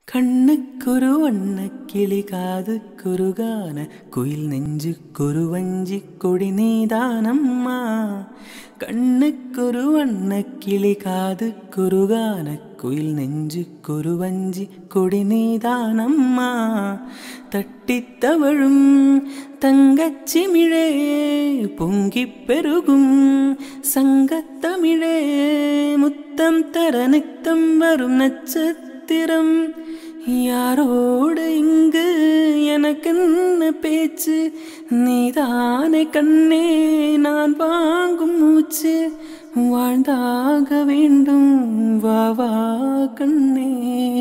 கண்ணுக்குரு வண்ண கிளி காது குருகான குயில் நெஞ்சு குருவஞ்சி கொடி நீதானம்மா கண்ணுக்குரு வண்ண கிளி காது குருகான குயில் நெஞ்சு குருவஞ்சி கொடி நீதானம்மா தட்டித் தவழும் தங்கச்சிமிழே பொங்கிப் பெருகும் சங்கத்தமிழே முத்தம் தர நித்தம் வரும் நட்சத்திரம் யாரோடு இங்கு எனக்கென்ன பேச்சு நீதானே கண்ணே நான் வாங்கும் மூச்சு வாழ்ந்தாக வேண்டும் வா வா கண்ணே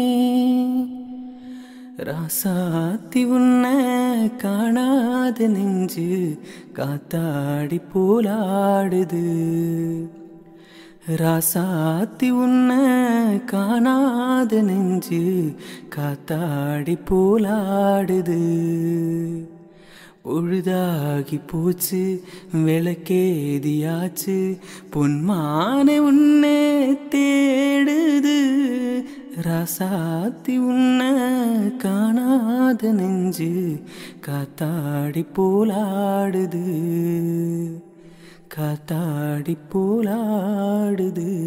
ராசாத்தி உன்ன காணாத நெஞ்சு காத்தாடி போலாடுது ராசாத்தி உன்ன காணாத நெஞ்சு காத்தாடி போலாடுது பொழுதாகி போச்சு விளக்கேதியாச்சு பொன்மானை உன்னை தேடுது ராசாத்தி உன்ன காணாத நெஞ்சு காத்தாடி போலாடுது காத்தாடி போலாடுது